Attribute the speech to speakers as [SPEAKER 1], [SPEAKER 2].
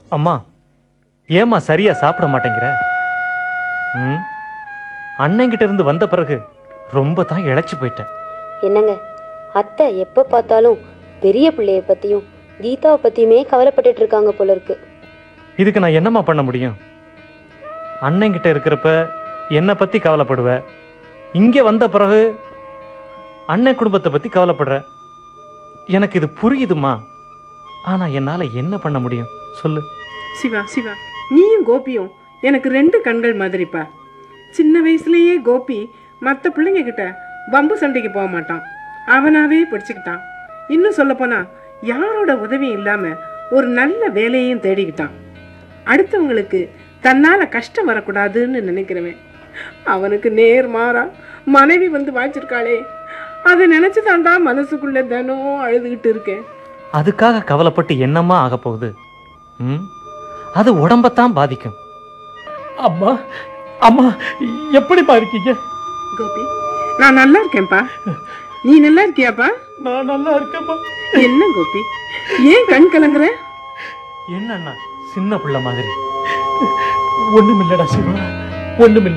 [SPEAKER 1] அம்மா ஏம்மா சரியா சாப்பிட மாட்டேங்கிற ம் அண்ணங்கிட்ட இருந்து வந்த பிறகு ரொம்ப தான் இழைச்சி போயிட்டேன்
[SPEAKER 2] என்னங்க அத்தை எப்போ பார்த்தாலும் பெரிய பிள்ளைய பத்தியும் கீதாவை பத்தியுமே கவலைப்பட்டுட்டு இருக்காங்க போல இருக்கு
[SPEAKER 1] இதுக்கு நான் என்னம்மா பண்ண முடியும் அண்ணங்கிட்ட இருக்கிறப்ப என்னை பத்தி கவலைப்படுவ இங்க வந்த பிறகு அண்ணன் குடும்பத்தை பத்தி கவலைப்படுற எனக்கு இது புரியுதுமா ஆனா என்னால என்ன பண்ண முடியும் சொல்லு
[SPEAKER 3] சிவா சிவா நீயும் கோபியும் எனக்கு ரெண்டு கண்கள் மாதிரிப்பா சின்ன வயசுலயே கோபி மற்ற பிள்ளைங்க கிட்ட வம்பு சண்டைக்கு போக மாட்டான் அவனாவே படிச்சுக்கிட்டான் இன்னும் சொல்லப்போனா யாரோட உதவியும் இல்லாம ஒரு நல்ல வேலையையும் தேடிக்கிட்டான் அடுத்தவங்களுக்கு தன்னால கஷ்டம் வரக்கூடாதுன்னு நினைக்கிறவன் அவனுக்கு நேர் மாறா மனைவி வந்து வாய்ச்சிருக்காளே அதை நினைச்சு தாண்டா மனசுக்குள்ள தினம் அழுதுகிட்டு இருக்கேன்
[SPEAKER 1] அதுக்காக கவலைப்பட்டு என்னம்மா ஆக போகுது ம் அது உடம்பத்தான் பாதிக்கும்
[SPEAKER 4] அம்மா அம்மா எப்படிப்பா இருக்கீங்க
[SPEAKER 3] கோபி நான் நல்லா இருக்கேன்ப்பா நீ நல்லா இருக்கியாப்பா
[SPEAKER 4] நான் நல்லா இருக்கேன்ப்பா
[SPEAKER 3] என்ன கோபி ஏன் கண் கலங்குற
[SPEAKER 1] என்னண்ணா சின்ன பிள்ளை மாதிரி
[SPEAKER 4] ஒண்ணுமில்லடா சிவா ஒண்ணுமில்ல